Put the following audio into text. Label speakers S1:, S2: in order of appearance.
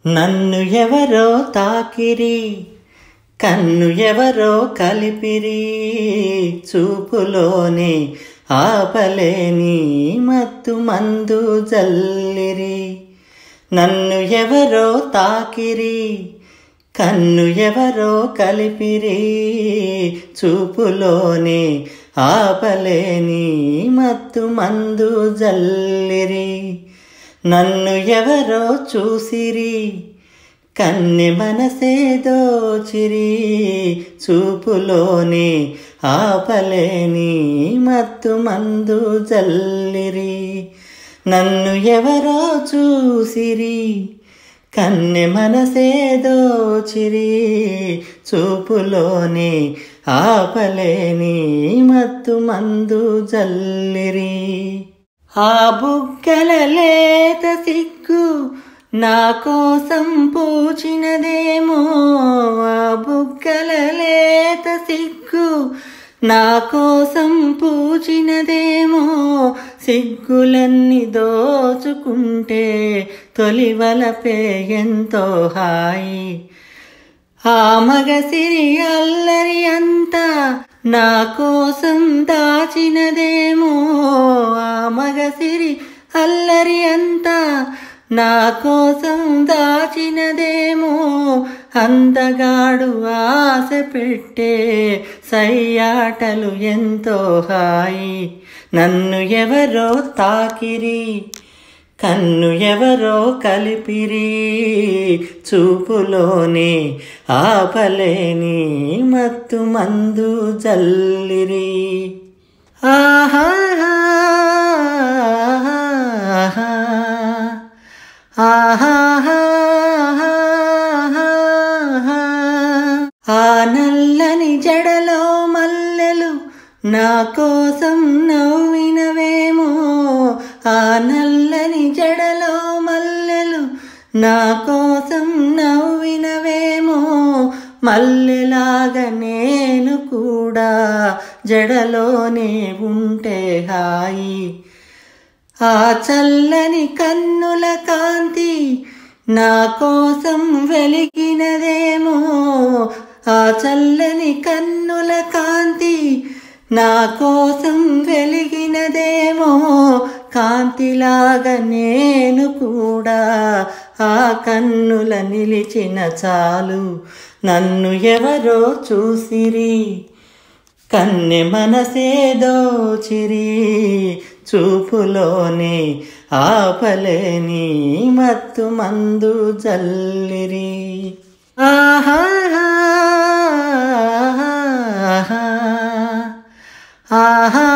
S1: నన్ను ఎవరో తాకిరి కన్ను ఎవరో కలిపిరి చూపులోనే ఆపలేని మత్తు మందు జల్లిరి నన్ను ఎవరో తాకిరి కన్ను ఎవరో కలిపిరి చూపులోనే ఆపలేని మత్తు మందు జల్లిరి నన్ను ఎవరో చూసిరి కన్నె మనసే దోచిరి చూపులోనే ఆపలేని మత్తు మందు జల్లిరి నన్ను ఎవరో చూసిరి కన్నె మనసే దోచిరి చూపులోనే ఆపలేని మత్తు మందు జల్లిరి ఆ బుగ్గల లేత సిగ్గు నా కోసం పూచినదేమో ఆ బుగ్గల లేత సిగ్గు నా కోసం పూచినదేమో సిగ్గులన్నీ దోచుకుంటే తొలివలపే ఎంతో హాయి ఆ మగసిరి అల్లరి అంతా నా కోసం దాచినదేమో ఆ మగసిరి అల్లరి అంతా నా కోసం దాచినదేమో అందగాడు ఆశ పెట్టే సయ్యాటలు ఎంతో హాయి నన్ను ఎవరో తాకిరి కన్ను ఎవరో కలిపిరి చూపులోనే ఆపలేని మత్తు మందు జల్లిరి ఆహా ఆ నల్లని జడలో మల్లెలు నా కోసం నవ్వినవేమో ఆ నల్లని జడలో మల్లెలు నా కోసం నవ్వినవేమో మల్లెలాగా నేను కూడా జడలోనే ఉంటే హాయి ఆ చల్లని కన్నుల కాంతి నా కోసం వెలిగినదేమో ఆ చల్లని కన్నుల కాంతి నా కోసం వెలిగినదేమో కాంతిలాగా నేను కూడా ఆ కన్నుల నిలిచిన చాలు నన్ను ఎవరో చూసిరి కన్నె మనసే దోచిరి చూపులోనే ఆపలేని మత్తు మందు జల్లిరి ఆహా ఆహా